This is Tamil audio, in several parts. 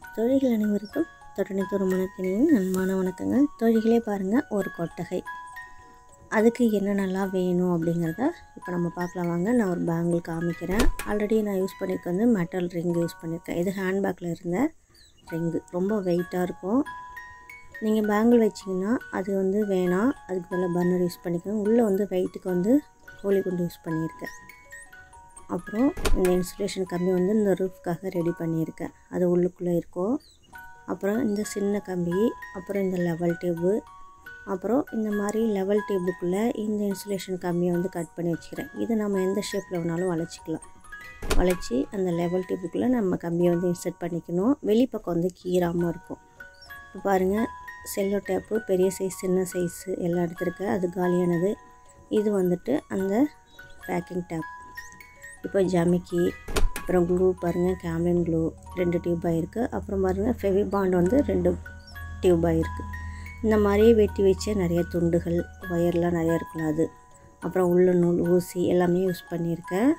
தோழிகள் அனைவருக்கும் தொடர்ந்து திருமணத்தினையும் நன்மான வணக்கங்கள் தோழிகளே பாருங்கள் ஒரு கொட்டகை அதுக்கு என்னென்னலாம் வேணும் அப்படிங்கிறத இப்போ நம்ம பார்க்கலாம் வாங்க நான் ஒரு பேங்கிள் காமிக்கிறேன் ஆல்ரெடி நான் யூஸ் பண்ணியிருக்க வந்து மெட்டல் ரிங் யூஸ் பண்ணியிருக்கேன் இது ஹேண்ட்பேக்கில் இருந்த ரிங்கு ரொம்ப வெயிட்டாக இருக்கும் நீங்கள் பேங்கிள் வச்சிங்கன்னா அது வந்து வேணாம் அதுக்கு பதிலாக பர்னர் யூஸ் பண்ணிக்கோங்க உள்ளே வந்து வெயிட்டுக்கு வந்து கோழி குண்டு யூஸ் பண்ணியிருக்கேன் அப்புறம் இந்த இன்சுலேஷன் கம்பி வந்து இந்த ரூஃப்காக ரெடி பண்ணியிருக்கேன் அது உள்ளுக்குள்ளே இருக்கும் அப்புறம் இந்த சின்ன கம்பி அப்புறம் இந்த லெவல் டேபு அப்புறம் இந்த மாதிரி லெவல் டேபுக்குள்ளே இந்த இன்சுலேஷன் கம்பியை வந்து கட் பண்ணி வச்சுக்கிறேன் இது நம்ம எந்த ஷேப்பில் வேணாலும் வளைச்சிக்கலாம் வளைச்சி அந்த லெவல் டேபுக்குள்ளே நம்ம கம்பியை வந்து இன்சர்ட் பண்ணிக்கணும் வெளிப்பக்கம் வந்து கீறாமல் இருக்கும் இப்போ பாருங்கள் செல்லோ டேப்பு பெரிய சைஸ் சின்ன சைஸு எல்லாம் எடுத்துருக்கேன் அது காலியானது இது வந்துட்டு அந்த பேக்கிங் டேப் இப்போ ஜமிக்கி அப்புறம் க்ளூ பாருங்கள் கேம்லின் க்ளூ ரெண்டு டியூப் ஆகிருக்கு அப்புறம் பாருங்கள் ஃபெவி பாண்ட் வந்து ரெண்டு டியூப் ஆகிருக்கு இந்த மாதிரி வெட்டி வச்ச நிறைய துண்டுகள் ஒயர்லாம் நிறைய இருக்கலாம் அது அப்புறம் உள்ள நூல் ஊசி எல்லாமே யூஸ் பண்ணியிருக்கேன்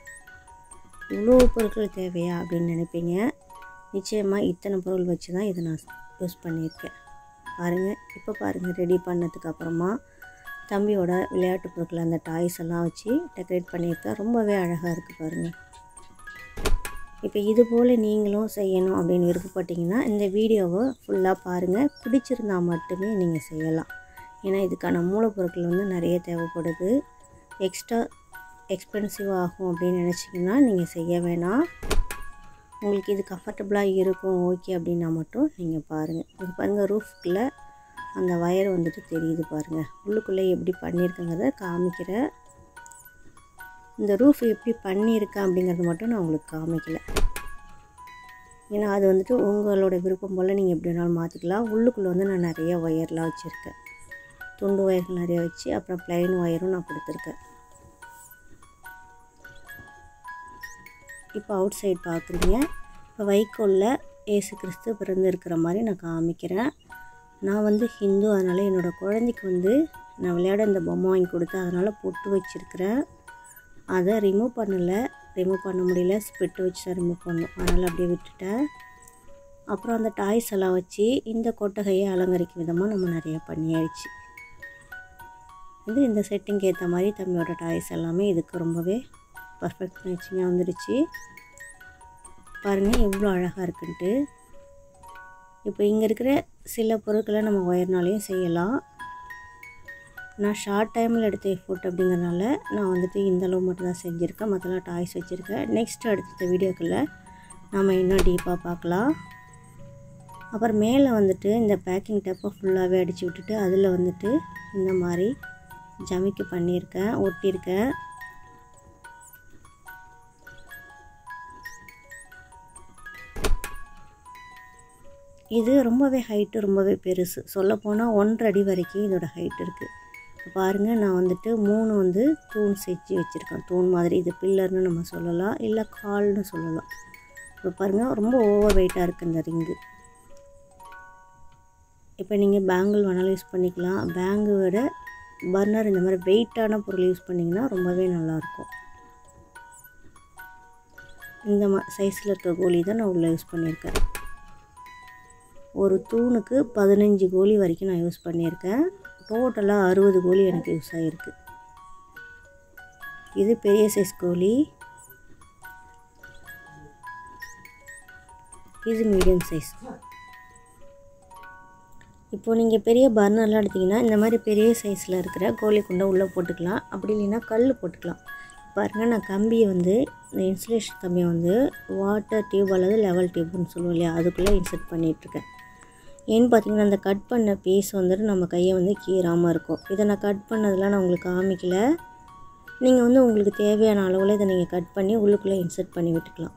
இவ்வளோ பொருட்கள் தேவையா அப்படின்னு நினைப்பீங்க நிச்சயமாக இத்தனை பொருள் வச்சு தான் இதை நான் யூஸ் பண்ணியிருக்கேன் பாருங்கள் இப்போ பாருங்கள் ரெடி பண்ணதுக்கு அப்புறமா தம்பியோட விளையாட்டு பொருட்கள் அந்த டாய்ஸ் எல்லாம் வச்சு டெக்கரேட் பண்ணியிருக்கேன் ரொம்பவே அழகாக இருக்குது பாருங்கள் இப்போ இது போல் நீங்களும் செய்யணும் அப்படின்னு விருப்பப்பட்டீங்கன்னா இந்த வீடியோவை ஃபுல்லாக பாருங்கள் பிடிச்சிருந்தா மட்டுமே நீங்கள் செய்யலாம் ஏன்னா இதுக்கான மூலப்பொருட்கள் வந்து நிறைய தேவைப்படுது எக்ஸ்ட்ரா எக்ஸ்பென்சிவ் ஆகும் அப்படின்னு நினச்சிங்கன்னா நீங்கள் செய்ய வேணாம் உங்களுக்கு இது கம்ஃபர்டபுளாக இருக்கும் ஓகே அப்படின்னா மட்டும் நீங்கள் பாருங்கள் இது பாருங்கள் ரூஃப்குள்ளே அந்த வயர் வந்துட்டு தெரியுது பாருங்கள் உள்ளுக்குள்ளே எப்படி பண்ணியிருக்கங்கிறத காமிக்கிறேன் இந்த ரூஃப் எப்படி பண்ணியிருக்கேன் அப்படிங்கிறது மட்டும் நான் உங்களுக்கு காமிக்கல ஏன்னா அது வந்துட்டு உங்களோட விருப்பம் போல் நீங்கள் எப்படி வேணாலும் மாற்றிக்கலாம் உள்ளுக்குள்ளே வந்து நான் நிறைய ஒயர்லாம் வச்சுருக்கேன் துண்டு ஒயர்கள் நிறைய வச்சு அப்புறம் ப்ளைன் ஒயரும் நான் கொடுத்துருக்கேன் இப்போ அவுட் சைட் பார்க்குறீங்க இப்போ வைக்கோலில் ஏசு கிறிஸ்து பிறந்து இருக்கிற மாதிரி நான் காமிக்கிறேன் நான் வந்து ஹிந்து அதனால் என்னோடய குழந்தைக்கு வந்து நான் விளையாட இந்த பொம்மை வாங்கி கொடுத்தேன் அதனால் பொட்டு வச்சுருக்கிறேன் அதை ரிமூவ் பண்ணலை ரிமூவ் பண்ண முடியல ஸ்பிட்டு வச்சு தான் ரிமூவ் பண்ணணும் அதனால் அப்படியே விட்டுட்டேன் அப்புறம் அந்த டாய்ஸ் எல்லாம் வச்சு இந்த கொட்டகையை அலங்கரிக்கும் விதமாக நம்ம நிறைய பண்ணியாயிடுச்சு இது இந்த செட்டிங்க்கு ஏற்ற மாதிரி தம்பியோட டாய்ஸ் எல்லாமே இதுக்கு ரொம்பவே பர்ஃபெக்ட் மேட்சிங்காக வந்துடுச்சு பாருங்கள் எவ்வளோ அழகாக இருக்குன்ட்டு இப்போ இங்கே இருக்கிற சில பொருட்களை நம்ம ஒயர்னாலையும் செய்யலாம் நான் ஷார்ட் டைமில் எடுத்த எஃபோர்ட் அப்படிங்கிறனால நான் வந்துட்டு இந்த அளவு மட்டும் தான் செஞ்சுருக்கேன் மற்றெல்லாம் டாய்ஸ் வச்சுருக்கேன் நெக்ஸ்ட் அடுத்த வீடியோக்களில் நம்ம இன்னும் டீப்பாக பார்க்கலாம் அப்புறம் மேலே வந்துட்டு இந்த பேக்கிங் டேப்பை ஃபுல்லாகவே அடித்து விட்டுட்டு அதில் வந்துட்டு இந்த மாதிரி ஜமிக்கு பண்ணியிருக்கேன் ஒட்டியிருக்கேன் இது ரொம்பவே ஹைட்டு ரொம்பவே பெருசு சொல்லப்போனால் ஒன்றரை அடி வரைக்கும் இதோட ஹைட் இருக்குது இப்போ பாருங்கள் நான் வந்துட்டு மூணு வந்து தூண் செஞ்சு வச்சுருக்கேன் தூண் மாதிரி இது பில்லர்னு நம்ம சொல்லலாம் இல்லை கால்னு சொல்லலாம் இப்போ பாருங்கள் ரொம்ப ஓவர் வெயிட்டாக இருக்குது இந்த ரிங்கு இப்போ நீங்கள் பேங்கிள் வேணாலும் யூஸ் பண்ணிக்கலாம் பேங்கு விட பர்னர் இந்த மாதிரி வெயிட்டான பொருள் யூஸ் பண்ணிங்கன்னா ரொம்பவே நல்லாயிருக்கும் இந்த மா சைஸில் இருக்க கோலி தான் நான் உள்ளே யூஸ் பண்ணியிருக்கேன் ஒரு தூணுக்கு பதினஞ்சு கோழி வரைக்கும் நான் யூஸ் பண்ணியிருக்கேன் டோட்டலாக அறுபது கோழி எனக்கு யூஸ் ஆகிருக்கு இது பெரிய சைஸ் கோழி இது மீடியம் சைஸ் இப்போது நீங்கள் பெரிய பர்னர்லாம் எடுத்திங்கன்னா இந்த மாதிரி பெரிய சைஸில் இருக்கிற கோழி குண்டை உள்ளே போட்டுக்கலாம் அப்படி இல்லைன்னா கல் போட்டுக்கலாம் பாருங்கள் நான் கம்பியை வந்து இந்த இன்சுலேஷன் கம்பியை வந்து வாட்டர் டியூப் அல்லது லெவல் டியூப்னு சொல்லுவோம் இல்லையா அதுக்குள்ளே இன்சர்ட் பண்ணிகிட்ருக்கேன் ஏன்னு பார்த்தீங்கன்னா அந்த கட் பண்ண பீஸ் வந்துட்டு நம்ம கையை வந்து கீறாமல் இருக்கும் இதை நான் கட் பண்ணதெல்லாம் நான் உங்களுக்கு காமிக்கல நீங்கள் வந்து உங்களுக்கு தேவையான அளவில் இதை நீங்கள் கட் பண்ணி உள்ளுக்குள்ளே இன்சர்ட் பண்ணி விட்டுக்கலாம்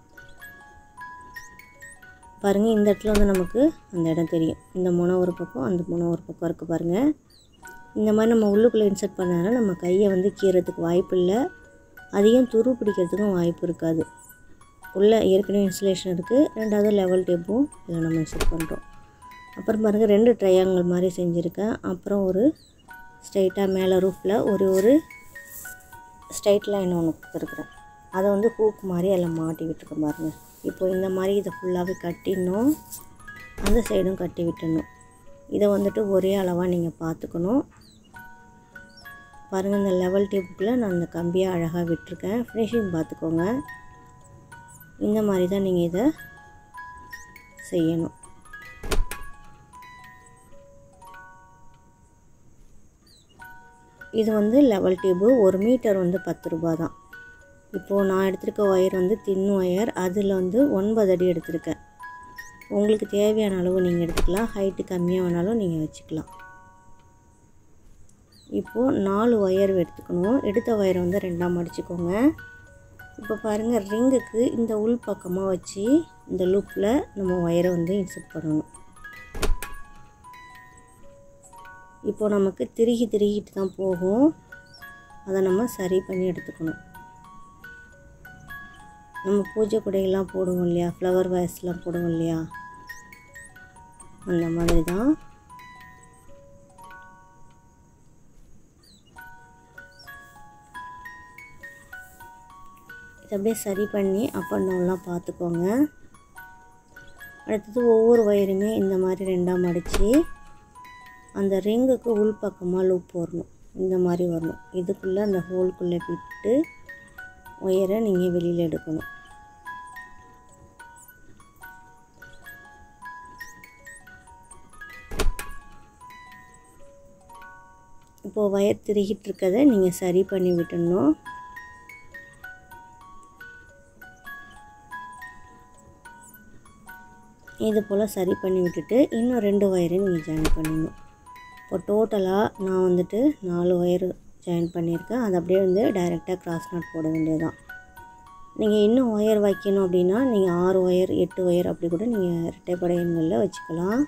பாருங்கள் இந்த இடத்துல வந்து நமக்கு அந்த இடம் தெரியும் இந்த முனை ஒரு பக்கம் அந்த முனை ஒரு பக்கம் இருக்குது பாருங்கள் இந்த மாதிரி நம்ம உள்ளுக்குள்ளே இன்சர்ட் பண்ணாலும் நம்ம கையை வந்து கீறதுக்கு வாய்ப்பு இல்லை அதிகம் துரு பிடிக்கிறதுக்கும் வாய்ப்பு இருக்காது உள்ளே ஏற்கனவே இன்சுலேஷன் இருக்குது ரெண்டாவது லெவல் டேப்பும் இதில் நம்ம இன்சர்ட் பண்ணுறோம் அப்புறம் பாருங்கள் ரெண்டு ட்ரையாங்கிள் மாதிரி செஞ்சுருக்கேன் அப்புறம் ஒரு ஸ்ட்ரைட்டாக மேலே ரூஃபில் ஒரு ஒரு ஸ்ட்ரைட் லைன் ஒன்று கொடுத்துருக்குறேன் அதை வந்து ஹூக் மாதிரி எல்லாம் மாட்டி விட்டுருக்கேன் பாருங்கள் இப்போ இந்த மாதிரி இதை ஃபுல்லாகவே கட்டிடணும் அந்த சைடும் கட்டி விட்டுடணும் இதை வந்துட்டு ஒரே அளவாக நீங்கள் பார்த்துக்கணும் பாருங்கள் இந்த லெவல் டியூப்புக்குள்ளே நான் இந்த கம்பியை அழகாக விட்டுருக்கேன் ஃபினிஷிங் பார்த்துக்கோங்க இந்த மாதிரி தான் நீங்கள் இதை செய்யணும் இது வந்து லெவல் டியூபு ஒரு மீட்டர் வந்து பத்து ரூபா தான் இப்போது நான் எடுத்திருக்க ஒயர் வந்து தின் ஒயர் அதில் வந்து ஒன்பது அடி எடுத்திருக்கேன் உங்களுக்கு தேவையான அளவு நீங்கள் எடுத்துக்கலாம் ஹைட்டு கம்மியாக வேணாலும் நீங்கள் வச்சுக்கலாம் இப்போது நாலு ஒயர் எடுத்துக்கணும் எடுத்த ஒயரை வந்து ரெண்டாக மடிச்சுக்கோங்க இப்போ பாருங்கள் ரிங்குக்கு இந்த உள் பக்கமாக வச்சு இந்த லூப்பில் நம்ம ஒயரை வந்து இன்சர்ட் பண்ணணும் இப்போ நமக்கு திருகி திருகிட்டு தான் போகும் அதை நம்ம சரி பண்ணி எடுத்துக்கணும் நம்ம பூஜை குடையெல்லாம் போடுவோம் இல்லையா ஃப்ளவர் வேஸ்லாம் போடுவோம் இல்லையா அந்த மாதிரி தான் இதை அப்படியே சரி பண்ணி அப் அண்ட் டவுன்லாம் பார்த்துக்கோங்க அடுத்தது ஒவ்வொரு வயருமே இந்த மாதிரி ரெண்டாக மடித்து அந்த ரிங்குக்கு உள் பக்கமாக லூப் வரணும் இந்த மாதிரி வரணும் இதுக்குள்ளே அந்த ஹோல்குள்ளே விட்டு ஒயரை நீங்கள் வெளியில் எடுக்கணும் இப்போது ஒயர் திருகிட்டு இருக்கதை நீங்கள் சரி பண்ணி விட்டுடணும் இது போல் சரி பண்ணி விட்டுட்டு இன்னும் ரெண்டு ஒயரை நீங்கள் ஜாயின் பண்ணிடணும் இப்போ டோட்டலாக நான் வந்துட்டு நாலு ஒயர் ஜாயின் பண்ணியிருக்கேன் அது அப்படியே வந்து டைரெக்டாக கிராஸ் நாட் போட வேண்டியதுதான் நீங்கள் இன்னும் ஒயர் வைக்கணும் அப்படின்னா நீங்கள் ஆறு ஒயர் எட்டு ஒயர் அப்படி கூட நீங்கள் இரட்டைப்படை எண்களில் வச்சுக்கலாம்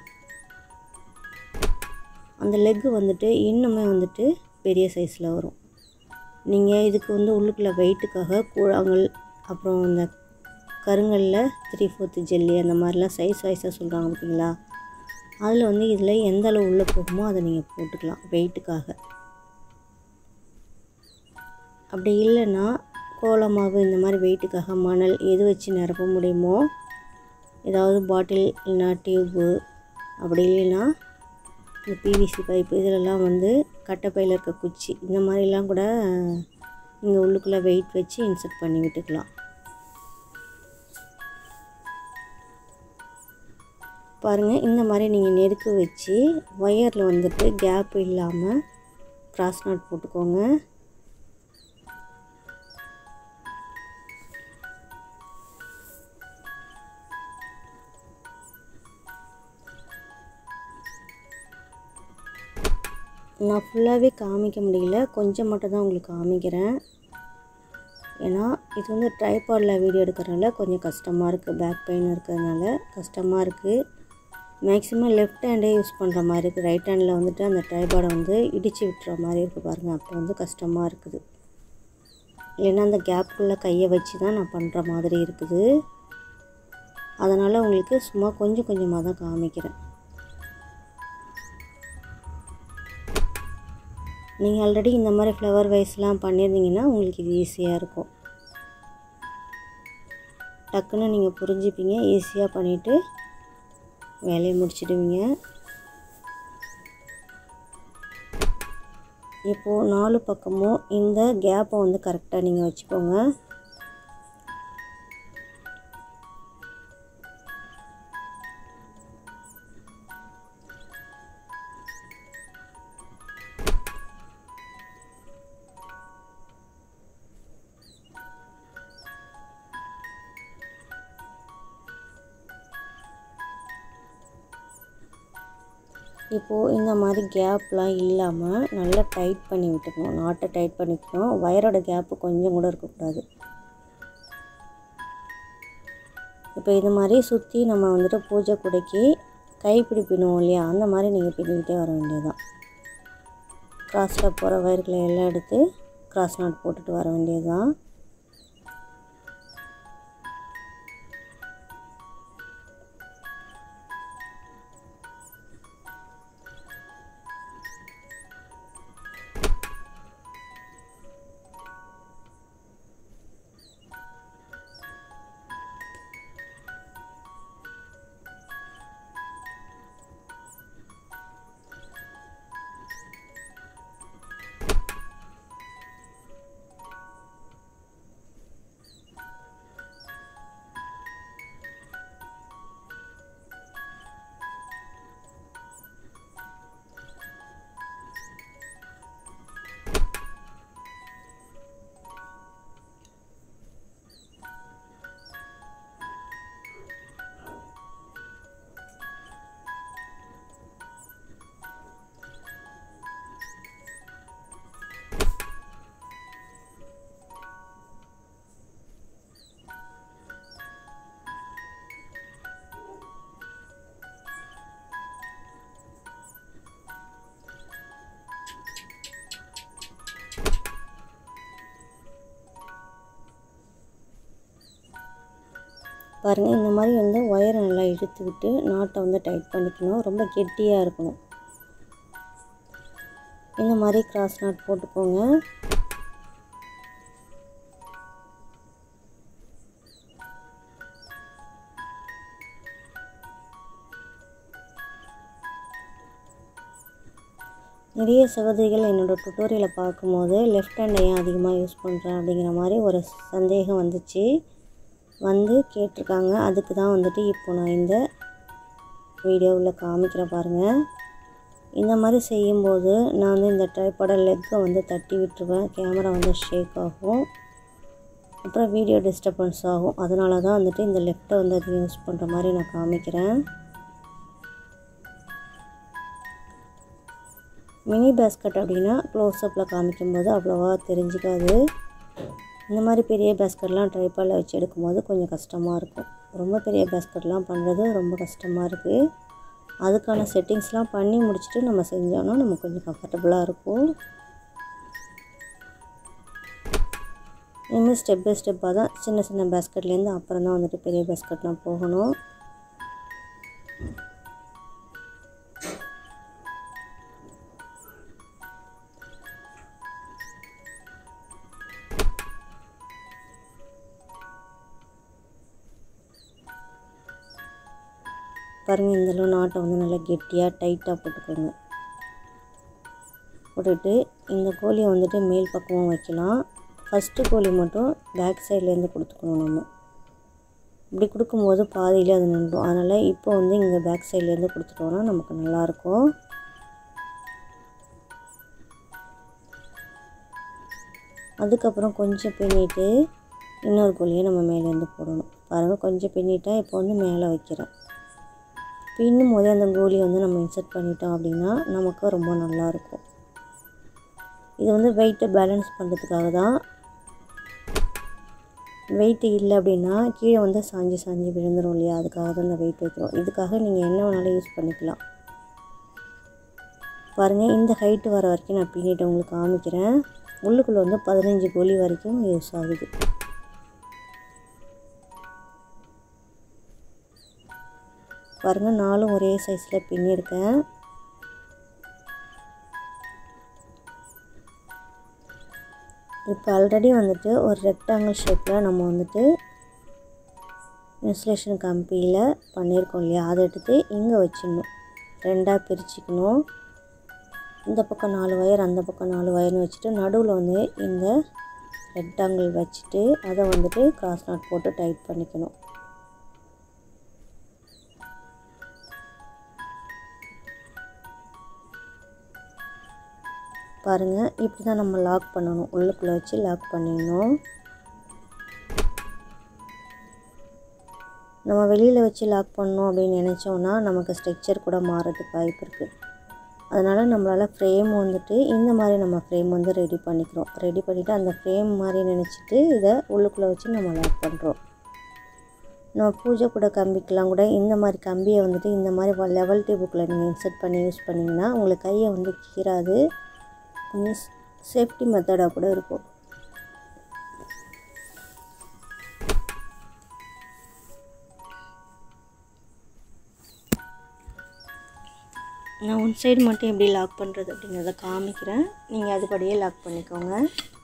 அந்த லெக்கு வந்துட்டு இன்னுமே வந்துட்டு பெரிய சைஸில் வரும் நீங்கள் இதுக்கு வந்து உள்ளுக்குள்ளே வெயிட்டுக்காக கூழாங்கல் அப்புறம் இந்த கருங்கல்லில் த்ரீ ஃபோர்த்து ஜெல்லி அந்த மாதிரிலாம் சைஸ் வைஸாக சொல்கிறாங்க பார்த்தீங்களா அதில் வந்து இதில் எந்த அளவு உள்ளே போகுமோ அதை நீங்கள் போட்டுக்கலாம் வெயிட்டுக்காக அப்படி இல்லைன்னா கோலமாவு இந்த மாதிரி வெயிட்டுக்காக மணல் எது வச்சு நிரப்ப முடியுமோ ஏதாவது பாட்டில் இல்லைனா டியூப்பு அப்படி இல்லைன்னா இந்த பிவிசி பைப்பு இதிலெல்லாம் வந்து கட்டைப்பையில் இருக்க குச்சி இந்த மாதிரிலாம் கூட நீங்கள் உள்ளுக்குள்ளே வெயிட் வச்சு இன்சர்ட் பண்ணி விட்டுக்கலாம் பாருங்கள் இந்த மாதிரி நீங்கள் நெருக்க வச்சு ஒயரில் வந்துட்டு கேப் இல்லாமல் கிராஸ் நாட் போட்டுக்கோங்க நான் ஃபுல்லாகவே காமிக்க முடியல கொஞ்சம் மட்டும் தான் உங்களுக்கு காமிக்கிறேன் ஏன்னா இது வந்து ட்ரைபாடில் வீடியோ எடுக்கிறனால கொஞ்சம் கஷ்டமாக இருக்குது பேக் பெயின் இருக்கிறதுனால கஷ்டமாக இருக்குது மேக்ஸிமம் லெஃப்ட் ஹேண்டே யூஸ் பண்ணுற மாதிரி இருக்குது ரைட் ஹேண்டில் வந்துட்டு அந்த ட்ரைபாடை வந்து இடித்து விட்டுற மாதிரி இருக்குது பாருங்கள் அப்போ வந்து கஷ்டமாக இருக்குது இல்லைன்னா அந்த கேப்புக்குள்ளே கையை வச்சு தான் நான் பண்ணுற மாதிரி இருக்குது அதனால் உங்களுக்கு சும்மா கொஞ்சம் கொஞ்சமாக தான் காமிக்கிறேன் நீங்கள் ஆல்ரெடி இந்த மாதிரி ஃப்ளவர் வைஸ்லாம் பண்ணியிருந்தீங்கன்னா உங்களுக்கு இது ஈஸியாக இருக்கும் டக்குன்னு நீங்கள் புரிஞ்சுப்பீங்க ஈஸியாக பண்ணிவிட்டு வேலையை முடிச்சிடுவீங்க இப்போது நாலு பக்கமும் இந்த கேப்பை வந்து கரெக்டாக நீங்கள் வச்சுக்கோங்க இப்போது இந்த மாதிரி கேப்லாம் இல்லாமல் நல்லா டைட் பண்ணி விட்டுக்கணும் நாட்டை டைட் பண்ணிக்கணும் ஒயரோட கேப்பு கொஞ்சம் கூட இருக்கக்கூடாது இப்போ இது மாதிரி சுற்றி நம்ம வந்துட்டு பூஜை குடைக்கு கைப்பிடி பின்னுவோம் இல்லையா அந்த மாதிரி நீங்கள் பின்னிக்கிட்டே வர வேண்டியதுதான் கிராஸில் போகிற வயர்களை எல்லாம் எடுத்து கிராஸ் நாட் போட்டுட்டு வர வேண்டியது தான் பாருங்கள் இந்த மாதிரி வந்து ஒயரை நல்லா இழுத்து விட்டு நாட்டை வந்து டைட் பண்ணிக்கணும் ரொம்ப கெட்டியாக இருக்கணும் இந்த மாதிரி கிராஸ் நாட் போட்டுக்கோங்க நிறைய சகோதரிகள் என்னோடய டுட்டோரியலை பார்க்கும்போது லெஃப்ட் ஹேண்டை ஏன் அதிகமாக யூஸ் பண்ணுறேன் அப்படிங்கிற மாதிரி ஒரு சந்தேகம் வந்துச்சு வந்து கேட்டிருக்காங்க அதுக்கு தான் வந்துட்டு இப்போ நான் இந்த வீடியோவில் காமிக்கிறேன் பாருங்கள் இந்த மாதிரி செய்யும்போது நான் வந்து இந்த ட்ரைப்போட லெக்கை வந்து தட்டி விட்டுருவேன் கேமரா வந்து ஷேக் ஆகும் அப்புறம் வீடியோ டிஸ்டர்பன்ஸ் ஆகும் அதனால தான் வந்துட்டு இந்த லெஃப்ட்டை வந்து அதிகம் யூஸ் பண்ணுற மாதிரி நான் காமிக்கிறேன் மினி பேஸ்கட் அப்படின்னா க்ளோஸ்அப்பில் காமிக்கும்போது அவ்வளோவா தெரிஞ்சுக்காது இந்த மாதிரி பெரிய பேஸ்கட்லாம் ட்ரைப்பாலில் வச்சு எடுக்கும்போது கொஞ்சம் கஷ்டமாக இருக்கும் ரொம்ப பெரிய பேஸ்கட்லாம் பண்ணுறது ரொம்ப கஷ்டமாக இருக்குது அதுக்கான செட்டிங்ஸ்லாம் பண்ணி முடிச்சுட்டு நம்ம செஞ்சோன்னா நமக்கு கொஞ்சம் கம்ஃபர்டபுளாக இருக்கும் இனிமேல் ஸ்டெப் பை ஸ்டெப்பாக தான் சின்ன சின்ன பேஸ்கட்லேருந்து அப்புறம் தான் வந்துட்டு பெரிய பேஸ்கட்லாம் போகணும் பாருங்கள் இந்தளவு நாட்டை வந்து நல்லா கெட்டியாக டைட்டாக போட்டுக்கோங்க போட்டுட்டு இந்த கோழியை வந்துட்டு மேல் பக்கமும் வைக்கலாம் ஃபஸ்ட்டு கோழி மட்டும் பேக் சைட்லேருந்து கொடுத்துக்கணும் நம்ம இப்படி கொடுக்கும்போது பாதியிலே அது நின்றுடும் அதனால் இப்போ வந்து இங்கே பேக் சைட்லேருந்து கொடுத்துட்டோன்னா நமக்கு நல்லாயிருக்கும் அதுக்கப்புறம் கொஞ்சம் பின்னிட்டு இன்னொரு கோழியை நம்ம மேலேருந்து போடணும் பாருங்கள் கொஞ்சம் பின்னிட்டால் இப்போ வந்து மேலே வைக்கிறேன் பின்னும் போதே அந்த கோழி வந்து நம்ம இன்சர்ட் பண்ணிட்டோம் அப்படின்னா நமக்கு ரொம்ப நல்லாயிருக்கும் இது வந்து வெயிட்டை பேலன்ஸ் பண்ணுறதுக்காக தான் வெயிட் இல்லை அப்படின்னா கீழே வந்து சாஞ்சி சாஞ்சி விழுந்துடும் இல்லையா அதுக்காக தான் இந்த வெயிட் வைக்கிறோம் இதுக்காக நீங்கள் என்ன வேணாலும் யூஸ் பண்ணிக்கலாம் பாருங்கள் இந்த ஹைட்டு வர வரைக்கும் நான் பின்னிட்டு உங்களுக்கு காமிக்கிறேன் உள்ளுக்குள்ளே வந்து பதினஞ்சு கோழி வரைக்கும் யூஸ் ஆகுது பாருங்கள் நாலும் ஒரே சைஸில் பின்னிருக்கேன் இப்போ ஆல்ரெடி வந்துட்டு ஒரு ரெக்டாங்கிள் ஷேப்பில் நம்ம வந்துட்டு இன்சுலேஷன் கம்பியில் பண்ணியிருக்கோம் இல்லையா அதை எடுத்து இங்கே வச்சிடணும் ரெண்டாக பிரிச்சுக்கணும் இந்த பக்கம் நாலு ஒயர் அந்த பக்கம் நாலு ஒயர்னு வச்சுட்டு நடுவில் வந்து இந்த ரெக்டாங்கிள் வச்சுட்டு அதை வந்துட்டு கிராஸ் நாட் போட்டு டைட் பண்ணிக்கணும் பாருங்கள் இப்படி தான் நம்ம லாக் பண்ணணும் உள்ளுக்குள்ளே வச்சு லாக் பண்ணிடணும் நம்ம வெளியில் வச்சு லாக் பண்ணோம் அப்படின்னு நினச்சோன்னா நமக்கு ஸ்ட்ரக்சர் கூட மாறதுக்கு வாய்ப்பு இருக்குது அதனால் நம்மளால் ஃப்ரேம் வந்துட்டு இந்த மாதிரி நம்ம ஃப்ரேம் வந்து ரெடி பண்ணிக்கிறோம் ரெடி பண்ணிவிட்டு அந்த ஃப்ரேம் மாதிரி நினச்சிட்டு இதை உள்ளுக்குள்ளே வச்சு நம்ம லாக் பண்ணுறோம் நம்ம பூஜை கூட கம்பிக்கெலாம் கூட இந்த மாதிரி கம்பியை வந்துட்டு இந்த மாதிரி லெவல் டியூபுக்கில் நீங்கள் இன்சர்ட் பண்ணி யூஸ் பண்ணிங்கன்னா உங்களுக்கு கையை வந்து கீறாது கொஞ்சம் சேஃப்டி மெத்தடாக கூட இருக்கும் நான் ஒன் சைடு மட்டும் எப்படி லாக் பண்ணுறது அப்படிங்கிறத காமிக்கிறேன் நீங்கள் அதுபடியே லாக் பண்ணிக்கோங்க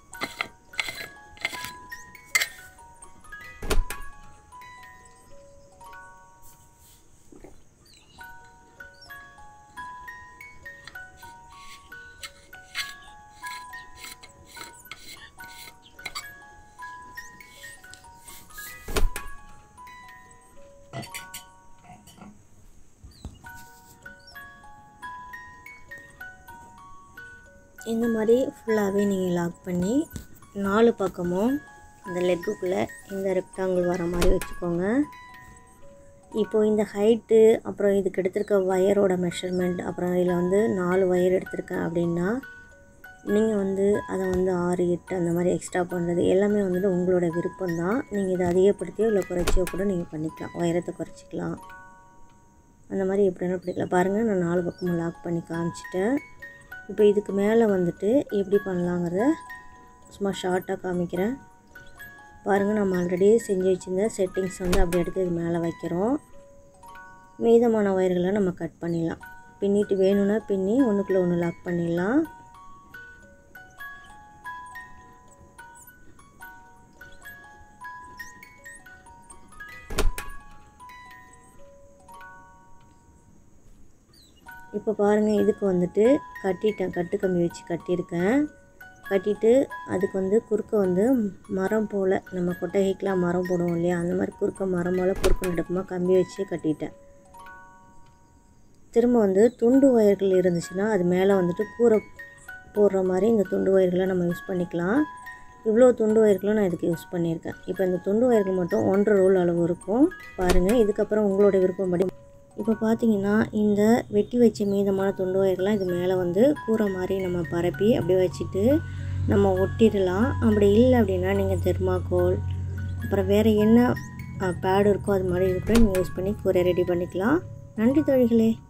இந்த மாதிரி ஃபுல்லாகவே நீங்கள் லாக் பண்ணி நாலு பக்கமும் அந்த லெக்குக்குள்ளே இந்த ரெக்டாங்கிள் வர மாதிரி வச்சுக்கோங்க இப்போது இந்த ஹைட்டு அப்புறம் இதுக்கு எடுத்திருக்க ஒயரோட மெஷர்மெண்ட் அப்புறம் இதில் வந்து நாலு ஒயர் எடுத்திருக்கேன் அப்படின்னா நீங்கள் வந்து அதை வந்து ஆறு எட்டு அந்த மாதிரி எக்ஸ்ட்ரா பண்ணுறது எல்லாமே வந்துட்டு உங்களோட விருப்பம் தான் நீங்கள் இதை அதிகப்படுத்தியோ இல்லை குறைச்சியோ கூட நீங்கள் பண்ணிக்கலாம் உயரத்தை குறைச்சிக்கலாம் அந்த மாதிரி எப்படின்னா பண்ணிக்கலாம் பாருங்கள் நான் நாலு பக்கமும் லாக் பண்ணி காமிச்சிட்டேன் இப்போ இதுக்கு மேலே வந்துட்டு எப்படி பண்ணலாங்கிறத சும்மா ஷார்ட்டாக காமிக்கிறேன் பாருங்கள் நம்ம ஆல்ரெடி செஞ்சு வச்சுருந்த செட்டிங்ஸ் வந்து அப்படி எடுத்து இது மேலே வைக்கிறோம் மீதமான ஒயர்களை நம்ம கட் பண்ணிடலாம் பின்னிட்டு வேணும்னா பின்னி ஒன்றுக்குள்ளே ஒன்று லாக் பண்ணிடலாம் இப்போ பாருங்கள் இதுக்கு வந்துட்டு கட்டிட்டேன் கட்டு கம்பி வச்சு கட்டியிருக்கேன் கட்டிட்டு அதுக்கு வந்து குறுக்க வந்து மரம் போல் நம்ம கொட்டகைக்கெலாம் மரம் போடுவோம் இல்லையா அந்த மாதிரி குறுக்க மரம் போல் குறுக்க நடுக்கமாக கம்பி வச்சு கட்டிட்டேன் திரும்ப வந்து துண்டு ஒயர்கள் இருந்துச்சுன்னா அது மேலே வந்துட்டு கூரை போடுற மாதிரி இந்த துண்டு ஒயர்களை நம்ம யூஸ் பண்ணிக்கலாம் இவ்வளோ துண்டு ஒயர்களும் நான் இதுக்கு யூஸ் பண்ணியிருக்கேன் இப்போ இந்த துண்டு ஒயர்கள் மட்டும் ஒன்றரை ரோல் அளவு இருக்கும் பாருங்கள் இதுக்கப்புறம் உங்களோட விருப்பப்படி இப்போ பார்த்தீங்கன்னா இந்த வெட்டி வச்ச மீதமான துண்டு ஒயர்லாம் இது மேலே வந்து கூரை மாதிரி நம்ம பரப்பி அப்படியே வச்சுட்டு நம்ம ஒட்டிடலாம் அப்படி இல்லை அப்படின்னா நீங்கள் தெர்மாக்கோல் அப்புறம் வேறு என்ன பேடு இருக்கோ அது மாதிரி இது கூட நீங்கள் யூஸ் பண்ணி கூரை ரெடி பண்ணிக்கலாம் நன்றி தோழிகளே